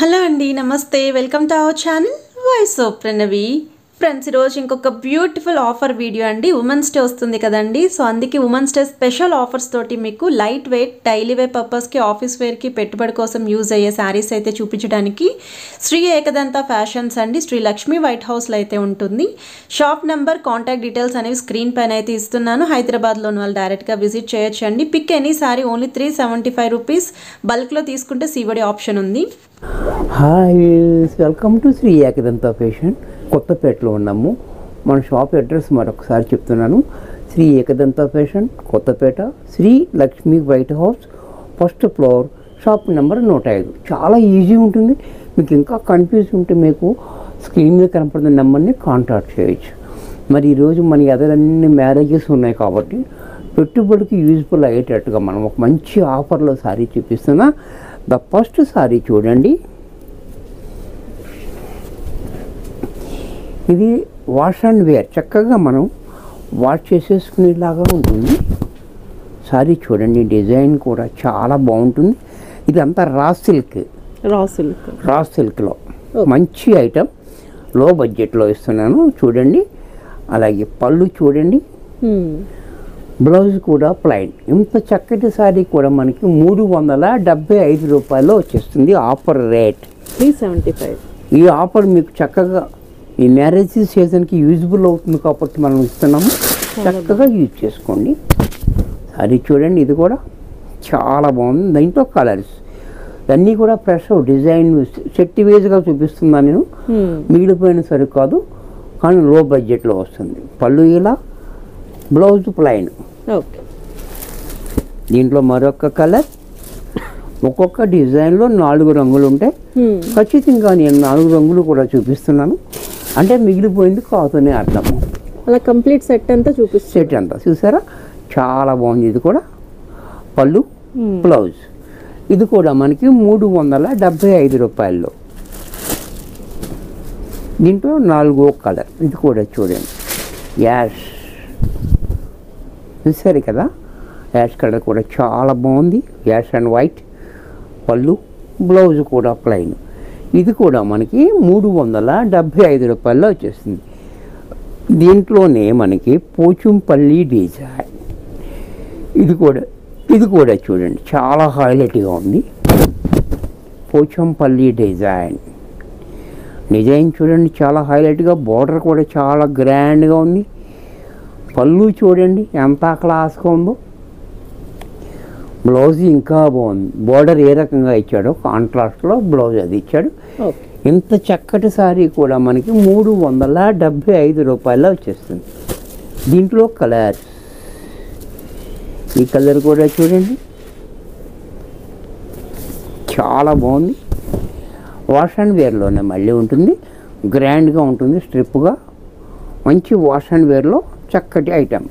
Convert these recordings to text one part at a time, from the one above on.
Hello అండి నమస్తే welcome to our channel voice of Pranavi friends ఈరోజు ఇంకొక బ్యూటిఫుల్ ఆఫర్ వీడియో అండి ఉమెన్స్ డే వస్తుంది కదండి సో అందుకే ఉమెన్స్ డే స్పెషల్ ఆఫర్స్ తోటి మీకు లైట్ వెయిట్ డైలీ వేర్ పర్పస్కి ఆఫీస్ వేర్కి పెట్టుబడి కోసం యూజ్ అయ్యే శారీస్ అయితే చూపించడానికి శ్రీ ఏకదంత ఫ్యాషన్స్ అండి శ్రీ లక్ష్మీ వైట్ హౌస్లో అయితే ఉంటుంది షాప్ నెంబర్ కాంటాక్ట్ డీటెయిల్స్ అనేవి స్క్రీన్ పైన అయితే ఇస్తున్నాను హైదరాబాద్లోని వాళ్ళు డైరెక్ట్గా విజిట్ చేయొచ్చు అండి pick any sari only three seventy five rupees బల్క్లో తీసుకుంటే సీవడి ఆప్షన్ ఉంది hi welcome to Shri Ekadanta fashion కొత్తపేటలో ఉన్నాము మన షాప్ అడ్రస్ మరొకసారి చెప్తున్నాను Shri Ekadanta fashion Kothapet Shri Lakshmi white house first floor shop number నూట ఐదు చాలా ఈజీ ఉంటుంది మీకు ఇంకా కన్ఫ్యూజ్ ఉంటే మీకు స్క్రీన్ మీద కనపడుతున్న నెంబర్ని కాంటాక్ట్ చేయొచ్చు మరి ఈరోజు మన ఎదరన్ని మ్యారేజెస్ ఉన్నాయి కాబట్టి పెట్టుబడికి యూజ్ఫుల్ అయ్యేటట్టుగా మనం ఒక మంచి ఆఫర్లో సారీ చూపిస్తున్నా ద ఫస్ట్ సారీ చూడండి ఇది వాష్ అండ్ వేర్ చక్కగా మనం వాష్ చేసేసుకునేలాగా ఉంటుంది సారీ చూడండి డిజైన్ కూడా చాలా బాగుంటుంది ఇదంతా రా సిల్క్ రా సిల్క్ రా సిల్క్లో మంచి ఐటమ్ లో బడ్జెట్లో ఇస్తున్నాను చూడండి అలాగే పళ్ళు చూడండి బ్లౌజ్ కూడా ప్లైన్ ఇంత చక్కటి సారీ కూడా మనకి మూడు వందల డెబ్బై ఐదు రూపాయల్లో వచ్చేస్తుంది offer rate three seventy five ఈ ఆఫర్ మీకు చక్కగా ఈ మ్యారేజ్ సీజన్కి యూజ్ఫుల్ అవుతుంది కాబట్టి మనం ఇస్తున్నాము చక్కగా యూజ్ చేసుకోండి అది చూడండి ఇది కూడా చాలా బాగుంది దీంట్లో కలర్స్ అన్నీ కూడా ఫ్రెష్ డిజైన్ సెట్ వేజ్గా చూపిస్తున్నాను నేను మిగిలిపోయిన సరి కాదు కానీ లో బడ్జెట్లో వస్తుంది పళ్ళు ఇలా బ్లౌజ్ ప్లైన్ ఓకే దీంట్లో మరొక కలర్ ఒక్కొక్క డిజైన్లో నాలుగు రంగులు ఉంటాయి ఖచ్చితంగా నేను నాలుగు రంగులు కూడా చూపిస్తున్నాను అంటే మిగిలిపోయింది కాదునే అర్థము అలా కంప్లీట్ సెట్ అంతా చూపిస్తుంది సెట్ అంతా చూసారా చాలా బాగుంది ఇది కూడా పళ్ళు బ్లౌజ్ ఇది కూడా మనకి మూడు వందల డెబ్బై ఐదు రూపాయల్లో దీంట్లో నాలుగో కలర్ ఇది కూడా చూడండి యాష్ చూసారు కదా యాష్ కలర్ కూడా చాలా బాగుంది యాష్ అండ్ వైట్ పళ్ళు బ్లౌజ్ కూడా ప్లెయిన్ ఇది కూడా మనకి మూడు వందల డెబ్భై ఐదు రూపాయల్లో వచ్చేస్తుంది దీంట్లోనే మనకి పోచంపల్లి డిజైన్ ఇది కూడా ఇది కూడా చూడండి చాలా హైలైట్గా ఉంది పోచంపల్లి డిజైన్ డిజైన్ చూడండి చాలా హైలైట్గా బార్డర్ కూడా చాలా గ్రాండ్గా ఉంది పళ్ళు చూడండి ఎంత క్లాస్గా ఉందో బ్లౌజ్ ఇంకా బాగుంది బార్డర్ ఏ రకంగా ఇచ్చాడో కాంట్రాస్ట్లో బ్లౌజ్ అది ఇచ్చాడు ఓకే ఇంత చక్కటి సారీ కూడా మనకి మూడు వందల డెబ్భై ఐదు రూపాయల్లో వచ్చేస్తుంది దీంట్లో కలర్ ఈ కలర్ కూడా చూడండి చాలా బాగుంది వాష్ అండ్ వేర్లోనే మళ్ళీ ఉంటుంది గ్రాండ్గా ఉంటుంది స్ట్రిప్గా మంచి వాష్ అండ్ వేర్లో చక్కటి ఐటమ్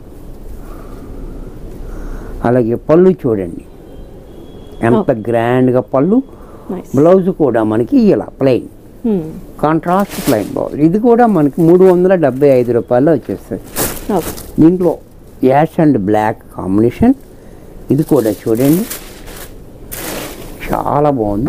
అలాగే పళ్ళు చూడండి ఎంత గ్రాండ్గా పళ్ళు నైస్ బ్లౌజ్ కూడా మనకి ఇలా ప్లెయిన్ కాంట్రాస్ట్ ప్లెయిన్ బ్లౌజ్ ఇది కూడా మనకి మూడు వందల డెబ్బై ఐదు రూపాయల్లో వచ్చేస్తుంది ఓకే దీంట్లో యాష్ అండ్ బ్లాక్ కాంబినేషన్ ఇది కూడా చూడండి చాలా బాగుంది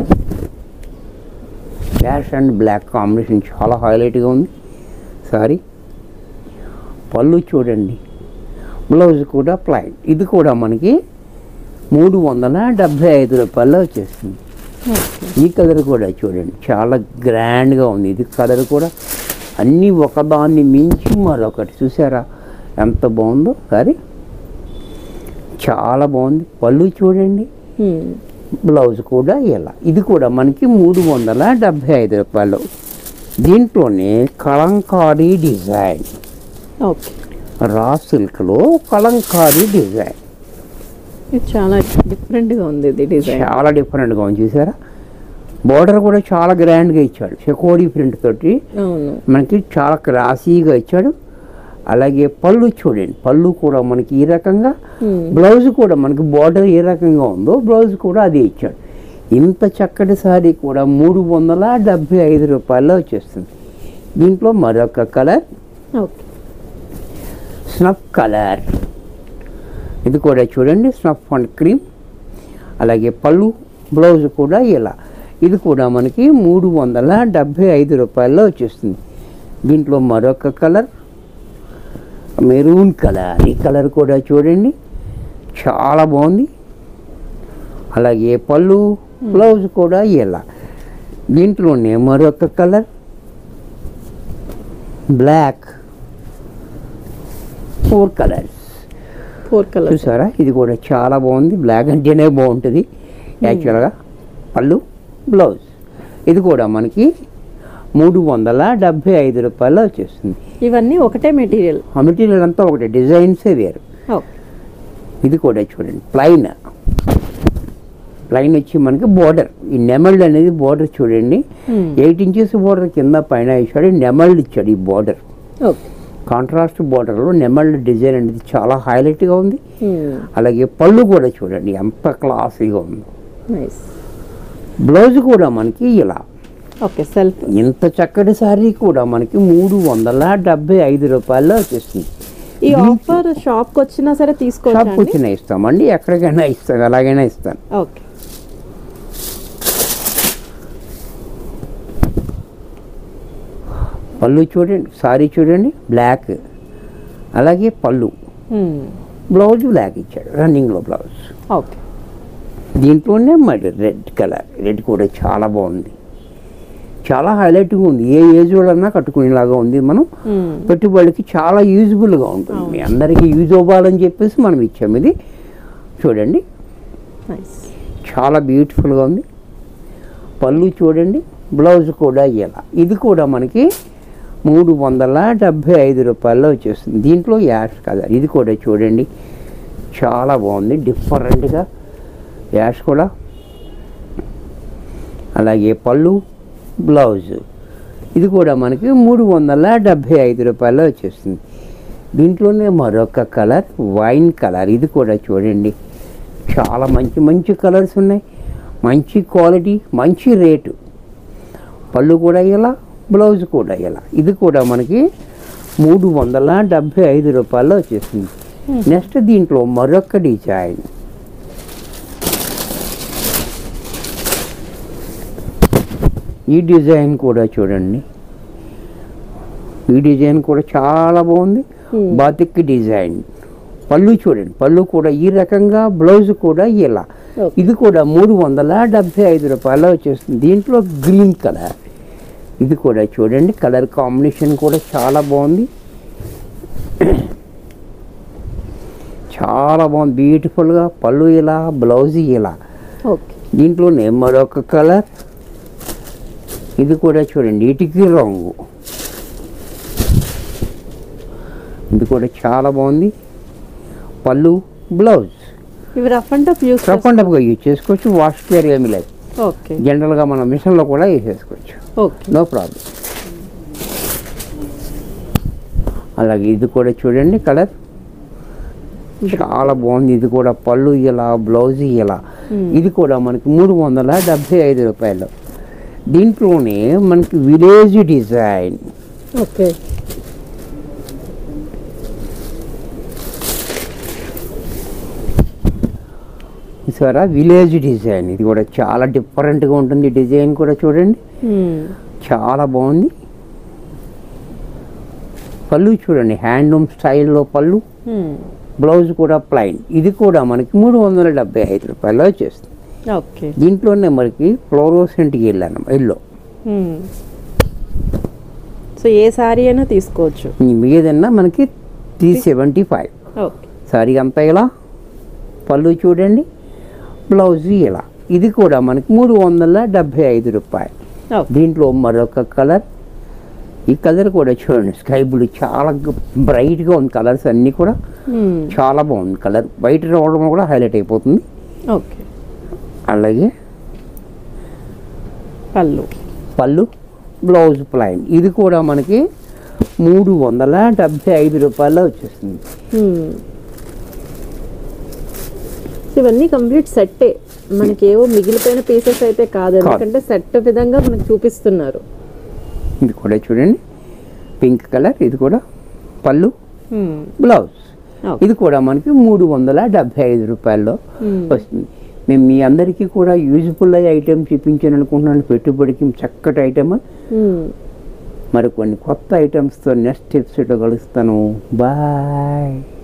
యాష్ అండ్ బ్లాక్ కాంబినేషన్ చాలా హైలైట్గా ఉంది సారీ పళ్ళు చూడండి బ్లౌజ్ కూడా ప్లైన్ ఇది కూడా మనకి మూడు వందల డెబ్భై ఐదు రూపాయల్లో వచ్చేస్తుంది ఈ కలర్ కూడా చూడండి చాలా గ్రాండ్గా ఉంది ఇది కలర్ కూడా అన్నీ ఒకదాన్ని మించి మరొకటి చూసారా ఎంత బాగుందో సరే చాలా బాగుంది పళ్ళు చూడండి బ్లౌజ్ కూడా ఇలా ఇది కూడా మనకి మూడు వందల డెబ్భై ఐదు రూపాయలు దీంట్లోనే కలంకారీ డిజైన్ ఓకే రా సిల్క్లో కలంకారీ డిజైన్ ఇది చాలా డిఫరెంట్గా ఉంది ఇది డిజైన్ చాలా డిఫరెంట్గా ఉంది చూసారా బోర్డర్ కూడా చాలా గ్రాండ్గా ఇచ్చాడు చెకోడీ ప్రింట్ తోటి అవును మనకి చాలా క్లాసీగా ఇచ్చాడు అలాగే పళ్ళు చూడండి పళ్ళు కూడా మనకి ఈ రకంగా బ్లౌజ్ కూడా మనకి బార్డర్ ఏ రకంగా ఉందో బ్లౌజ్ కూడా అదే ఇచ్చాడు ఇంత చక్కటి సారీ కూడా మూడు వందల డెబ్భై ఐదు రూపాయల్లో వచ్చేస్తుంది దీంట్లో మరొక కలర్ ఓకే స్నఫ్ కలర్ ఇది కూడా చూడండి స్నఫ్ అండ్ క్రీమ్ అలాగే పళ్ళు బ్లౌజ్ కూడా ఇలా ఇది కూడా మనకి మూడు వందల డెబ్భై ఐదు రూపాయల్లో వచ్చేస్తుంది దీంట్లో మరొక కలర్ మెరూన్ కలర్ ఈ కలర్ కూడా చూడండి చాలా బాగుంది అలాగే పళ్ళు బ్లౌజ్ కూడా ఇలా దీంట్లోనే మరొక colour black four colours four colours చూసారా ఇది కూడా చాలా బాగుంది బ్లాక్ అంటేనే బాగుంటుంది యాక్చువల్గా పళ్ళు బ్లౌజ్ ఇది కూడా మనకి మూడు వందల డెబ్భై ఐదు రూపాయలు వచ్చేస్తుంది ఇవన్నీ ఒకటే మెటీరియల్ ఆ మెటీరియల్ అంతా ఒకటి డిజైన్సే వేరు ఓకే ఇది కూడా చూడండి ప్లైన్ ప్లైన్ వచ్చి మనకి బోర్డర్ ఈ నెమల్డ్ అనేది బోర్డర్ చూడండి ఎయిట్ ఇంచెస్ బోర్డర్ కింద పైన ఇచ్చాడు నెమల్డ్ ఇచ్చాడు ఈ బోర్డర్ ఓకే కాంట్రాస్ట్ బోర్డర్లో నెమల్డ్ డిజైన్ అనేది చాలా హైలైట్గా ఉంది అలాగే పళ్ళు కూడా చూడండి ఎంత క్లాసీగా ఉందో నైస్ బ్లౌజ్ కూడా మనకి ఇలా ఓకే సెల్ఫ్ ఇంత చక్కటి శారీ కూడా మనకి మూడు వందల డెబ్బై ఐదు రూపాయల్లో వచ్చేస్తుంది ఈ ఆఫర్ షాప్కి వచ్చినా సరే షాప్కి తీసుకోవచ్చు వచ్చినా ఇస్తామండి ఎక్కడికైనా ఇస్తాం ఎలాగైనా ఇస్తాను ఓకే పళ్ళు చూడండి సారీ చూడండి బ్లాక్ అలాగే పళ్ళు బ్లౌజ్ బ్లాక్ ఇచ్చాడు రన్నింగ్లో బ్లౌజ్ ఓకే దీంట్లోనే మరి రెడ్ కలర్ రెడ్ కూడా చాలా బాగుంది చాలా హైలైట్గా ఉంది ఏ ఏజ్ వాళ్ళన్నా కట్టుకునేలాగా ఉంది మనం పెట్టుబడికి చాలా యూజ్ఫుల్గా ఉంటుంది మీ అందరికీ యూజ్ అవ్వాలని చెప్పేసి మనం ఇచ్చాము ఇది చూడండి నైస్ చాలా బ్యూటిఫుల్గా ఉంది పళ్ళు చూడండి బ్లౌజ్ కూడా ఇలా ఇది కూడా మనకి మూడు వందల డెబ్భై ఐదు రూపాయల్లో వచ్చేస్తుంది దీంట్లో యాష్ కలర్ ఇది కూడా చూడండి చాలా బాగుంది డిఫరెంట్గా యాష్ కూడా అలాగే పళ్ళు బ్లౌజ్ ఇది కూడా మనకి మూడు వందల డెబ్భై ఐదు రూపాయల్లో వచ్చేస్తుంది దీంట్లోనే మరొక కలర్ వైన్ కలర్ ఇది కూడా చూడండి చాలా మంచి మంచి కలర్స్ ఉన్నాయి మంచి క్వాలిటీ మంచి రేటు పళ్ళు కూడా ఇలా బ్లౌజ్ కూడా ఇలా ఇది కూడా మనకి మూడు వందల డెబ్భై ఐదు రూపాయల్లో వచ్చేసింది నెక్స్ట్ దీంట్లో మరొక డిజైన్ ఈ డిజైన్ కూడా చూడండి ఈ డిజైన్ కూడా చాలా బాగుంది బాతిక్ డిజైన్ పళ్ళు చూడండి పళ్ళు కూడా ఈ రకంగా బ్లౌజ్ కూడా ఇలా Okay. ఇది కూడా మూడు వందల డెబ్భై ఐదు రూపాయలు వచ్చేస్తుంది దీంట్లో గ్రీన్ కలర్ ఇది కూడా చూడండి కలర్ కాంబినేషన్ కూడా చాలా బాగుంది చాలా బాగుంది బ్యూటిఫుల్గా పళ్ళు ఇలా బ్లౌజ్ ఇలా ఓకే దీంట్లోనే మరొక కలర్ ఇది కూడా చూడండి ఇటుకి రంగు ఇది కూడా చాలా బాగుంది పళ్ళు బ్లౌజ్ ఇవి rough and tough use rough and టఫ్గా యూజ్ చేసుకోవచ్చు వాష్ కేర్ ఏమి లేదు ఓకే జనరల్గా మనం మిషన్లో కూడా వేసేసుకోవచ్చు ఓకే నో ప్రాబ్లం అలాగే ఇది కూడా చూడండి కలర్ చాలా బాగుంది ఇది కూడా పళ్ళు ఇలా బ్లౌజ్ ఇలా ఇది కూడా మనకి మూడు వందల డెబ్భై ఐదు రూపాయలు దీంట్లోనే మనకి విలేజ్ డిజైన్ ఓకే చూసారా విలేజ్ డిజైన్ ఇది కూడా చాలా డిఫరెంట్గా ఉంటుంది డిజైన్ కూడా చూడండి చాలా బాగుంది పళ్ళు చూడండి హ్యాండ్లూమ్ స్టైల్లో పళ్ళు బ్లౌజ్ కూడా ప్లైన్ ఇది కూడా మనకి మూడు వందల డెబ్బై ఐదు రూపాయలు వచ్చేస్తుంది ఓకే దీంట్లోనే మనకి ఫ్లోరోసెంట్కి వెళ్ళాను ఎల్లో సో ఏ సారీ అయినా తీసుకోవచ్చు మీదన్నా మనకి three seventy five okay sari అంతా ఇలా పళ్ళు చూడండి బ్లౌజ్ ఇలా ఇది కూడా మనకి మూడు వందల డెబ్భై ఐదు రూపాయలు ఓకే దీంట్లో మరొక కలర్ ఈ కలర్ కూడా చూడండి స్కై బ్లూ చాలా బ్రైట్గా ఉంది కలర్స్ అన్నీ కూడా చాలా బాగుంది కలర్ బయట రావడం కూడా హైలైట్ అయిపోతుంది ఓకే అలాగే పళ్ళు పళ్ళు బ్లౌజ్ ప్లైన్ ఇది కూడా మనకి మూడు వందల డెబ్భై ఐదు రూపాయల్లో వచ్చేస్తుంది ఇవన్నీ కంప్లీట్ సెట్టే మనకి ఏవో మిగిలిపోయిన పీసెస్ అయితే కాదు ఎందుకంటే సెట్ విధంగా మనకు చూపిస్తున్నారు ఇది కూడా చూడండి పింక్ కలర్ ఇది కూడా పళ్ళు బ్లౌజ్ ఓకే ఇది కూడా మనకి మూడు వందల డెబ్భై ఐదు రూపాయల్లో వస్తుంది మేము మీ అందరికీ కూడా యూజ్ఫుల్ అయ్యే ఐటెం చూపించాను అనుకుంటున్నాను పెట్టుబడికి చక్కటి ఐటమ్ మరి కొన్ని కొత్త ఐటమ్స్తో నెక్స్ట్ ఎపిసోడ్లో కలుస్తాను బాయ్